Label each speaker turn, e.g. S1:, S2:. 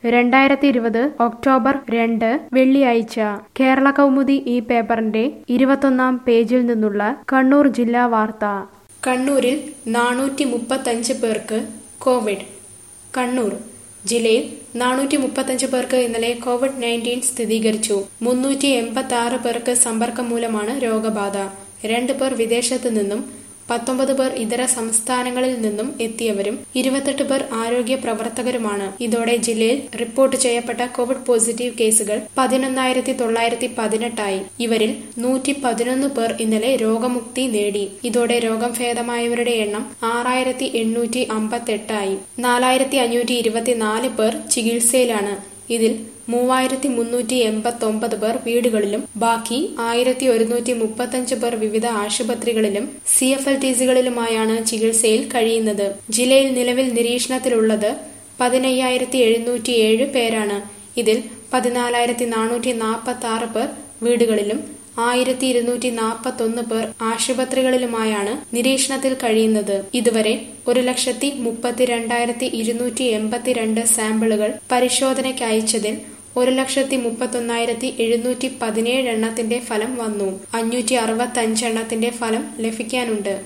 S1: രണ്ടായിരത്തി ഇരുപത് ഒക്ടോബർ രണ്ട് വെള്ളിയാഴ്ച കേരള കൗമുദി ഈ പേപ്പറിന്റെ ഇരുപത്തൊന്നാം പേജിൽ നിന്നുള്ള കണ്ണൂർ ജില്ലാ വാർത്ത
S2: കണ്ണൂരിൽ നാനൂറ്റി മുപ്പത്തഞ്ച് പേർക്ക് കോവിഡ് കണ്ണൂർ ജില്ലയിൽ നാനൂറ്റി മുപ്പത്തഞ്ച് പേർക്ക് ഇന്നലെ കോവിഡ് നയൻറ്റീൻ സ്ഥിരീകരിച്ചു മുന്നൂറ്റി എൺപത്തി ആറ് പേർക്ക് സമ്പർക്കം മൂലമാണ് രോഗബാധ രണ്ട് പേർ വിദേശത്തു നിന്നും പത്തൊമ്പത് പേർ ഇതര സംസ്ഥാനങ്ങളിൽ നിന്നും എത്തിയവരും ഇരുപത്തെട്ട് പേർ ആരോഗ്യ പ്രവർത്തകരുമാണ് ഇതോടെ ജില്ലയിൽ റിപ്പോർട്ട് ചെയ്യപ്പെട്ട കോവിഡ് പോസിറ്റീവ് കേസുകൾ പതിനൊന്നായിരത്തി തൊള്ളായിരത്തി പതിനെട്ടായി ഇവരിൽ നൂറ്റി പതിനൊന്ന് പേർ ഇന്നലെ രോഗമുക്തി നേടി ഇതോടെ രോഗം ഭേദമായവരുടെ എണ്ണം ആറായിരത്തി എണ്ണൂറ്റി അമ്പത്തെട്ടായി നാലായിരത്തി അഞ്ഞൂറ്റി ഇരുപത്തിനാല് പേർ ചികിത്സയിലാണ് ഇതിൽ മൂവായിരത്തി മുന്നൂറ്റി എൺപത്തി ഒമ്പത് പേർ വീടുകളിലും ബാക്കി ആയിരത്തി ഒരുന്നൂറ്റി മുപ്പത്തഞ്ച് പേർ വിവിധ ആശുപത്രികളിലും സി എഫ് എൽ ടി സികളിലുമായാണ് ചികിത്സയിൽ കഴിയുന്നത് ജില്ലയിൽ നിലവിൽ നിരീക്ഷണത്തിലുള്ളത് പതിനയ്യായിരത്തി എഴുന്നൂറ്റി ഏഴ് പേരാണ് ഇതിൽ പതിനാലായിരത്തി നാനൂറ്റി നാൽപ്പത്തി ആറ് പേർ വീടുകളിലും ആയിരത്തി ഇരുന്നൂറ്റി നാൽപ്പത്തി ഒന്ന് പേർ ആശുപത്രികളിലുമായാണ് നിരീക്ഷണത്തിൽ കഴിയുന്നത് ഇതുവരെ ഒരു ലക്ഷത്തി മുപ്പത്തിരണ്ടായിരത്തി ഇരുന്നൂറ്റി എൺപത്തിരണ്ട് സാമ്പിളുകൾ പരിശോധനയ്ക്ക് അയച്ചതിൽ ഒരു ലക്ഷത്തി മുപ്പത്തൊന്നായിരത്തി എഴുന്നൂറ്റി പതിനേഴ് എണ്ണത്തിന്റെ ഫലം വന്നു അഞ്ഞൂറ്റി അറുപത്തി അഞ്ച് എണ്ണത്തിന്റെ ഫലം ലഭിക്കാനുണ്ട്